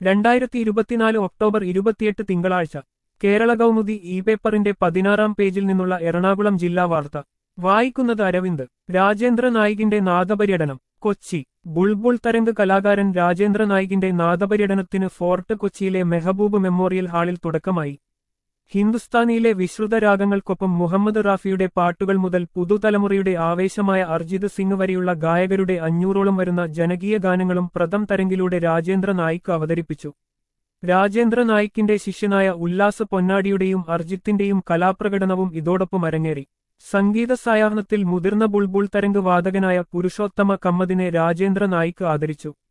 രണ്ടായിരത്തി ഇരുപത്തിനാല് ഒക്ടോബർ ഇരുപത്തിയെട്ട് തിങ്കളാഴ്ച കേരള കൗമുദി ഇ പേപ്പറിന്റെ പതിനാറാം പേജിൽ നിന്നുള്ള എറണാകുളം ജില്ലാ വാർത്ത വായിക്കുന്നത് അരവിന്ദ് രാജേന്ദ്ര നായികിന്റെ നാദപര്യടനം കൊച്ചി ബുൾബുൾ തരംഗ് കലാകാരൻ രാജേന്ദ്ര നായികിന്റെ നാദപര്യടനത്തിന് ഫോർട്ട് കൊച്ചിയിലെ മെഹബൂബ് മെമ്മോറിയൽ ഹാളിൽ തുടക്കമായി ഹിന്ദുസ്ഥാനിയിലെ വിശ്രുത രാഗങ്ങൾക്കൊപ്പം മുഹമ്മദ് റാഫിയുടെ പാട്ടുകൾ മുതൽ പുതുതലമുറയുടെ ആവേശമായ അർജിത് സിംഗ് വരെയുള്ള ഗായകരുടെ അഞ്ഞൂറോളം വരുന്ന ജനകീയ ഗാനങ്ങളും പ്രഥം തരംഗിലൂടെ രാജേന്ദ്ര നായിക് അവതരിപ്പിച്ചു രാജേന്ദ്ര നായിക്കിന്റെ ശിഷ്യനായ ഉല്ലാസ് പൊന്നാടിയുടെയും അർജിത്തിന്റെയും കലാപ്രകടനവും ഇതോടൊപ്പം അരങ്ങേറി സംഗീത സായാഹ്നത്തിൽ മുതിർന്ന ബുൾബുൾ തരംഗ് വാദകനായ പുരുഷോത്തമ കമ്മദിനെ രാജേന്ദ്ര നായിക് ആദരിച്ചു